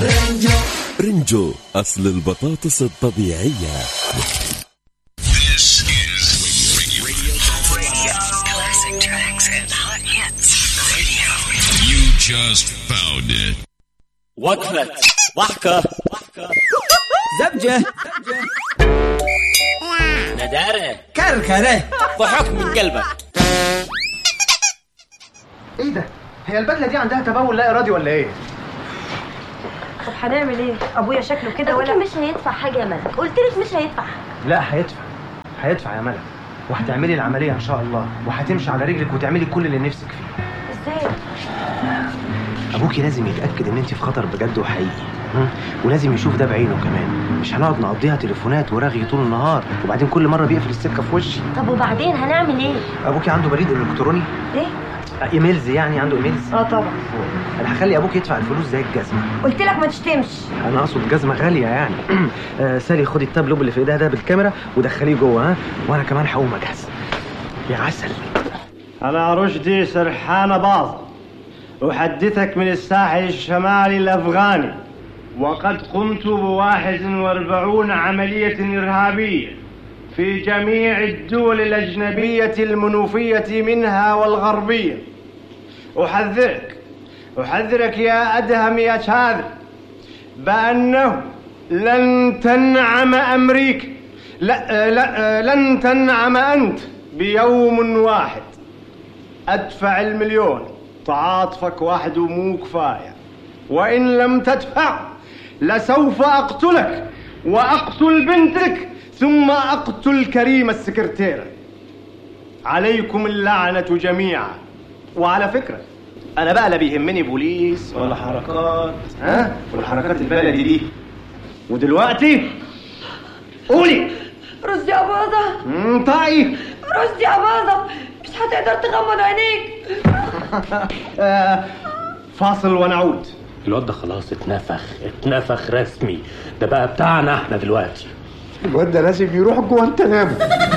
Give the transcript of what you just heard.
رنجو أصل البطاطس الطبيعية This is radio. Classic tracks and hot hits. Radio. You just found it. وقفة ضحكة زبجة ندارة كركرة ضحك من قلبك ايه ده؟ هي البدله دي عندها تبول لا ارادي ولا ايه؟ طب هنعمل ايه؟ ابويا شكله كده ابوكي ولا مش هيدفع حاجه يا ملك قلت لك مش هيدفع لا هيدفع هيدفع يا ملك وهتعملي العمليه ان شاء الله وهتمشي على رجلك وتعملي كل اللي نفسك فيه ازاي؟ ابوكي لازم يتاكد ان انت في خطر بجد وحقيقي م? ولازم يشوف ده بعينه كمان مش هنقعد نقضيها تليفونات ورغي طول النهار وبعدين كل مره بيقفل السكه في وشي طب وبعدين هنعمل ايه؟ ابوكي عنده بريد الكتروني ايه؟ آه، ايميلز يعني عنده ايميلز اه طبعا انا هخلي ابوك يدفع الفلوس زي الجزمه قلت لك ما تشتمش انا اقصد جزمه غاليه يعني آه، سالي خدي التابلوب اللي في ايديها ده بالكاميرا ودخليه جوه ها وانا كمان هقوم اجهز يا عسل أنا رشدي سرحان باظ أحدثك من الساحل الشمالي الأفغاني وقد قمت بواحد واربعون عملية إرهابية في جميع الدول الأجنبية المنوفية منها والغربية أحذرك أحذرك يا أدهم يا شاذر بأنه لن تنعم أمريكا لا, لا لن تنعم أنت بيوم واحد أدفع المليون تعاطفك وحده مو كفاية وإن لم تدفع لسوف أقتلك وأقتل بنتك ثم أقتل كريم السكرتيرة عليكم اللعنة جميعا وعلى فكرة أنا بقى لا بيهمني بوليس ولا حركات ها والحركات البلدي دي ودلوقتي قولي رشدي يا باظة انطقي رشدي يا باظة مش هتقدر تغمض عينيك آه، فاصل ونعود الواد ده خلاص اتنفخ اتنفخ رسمي ده بقى بتاعنا احنا دلوقتي الواد ده لازم يروح جوانتنامو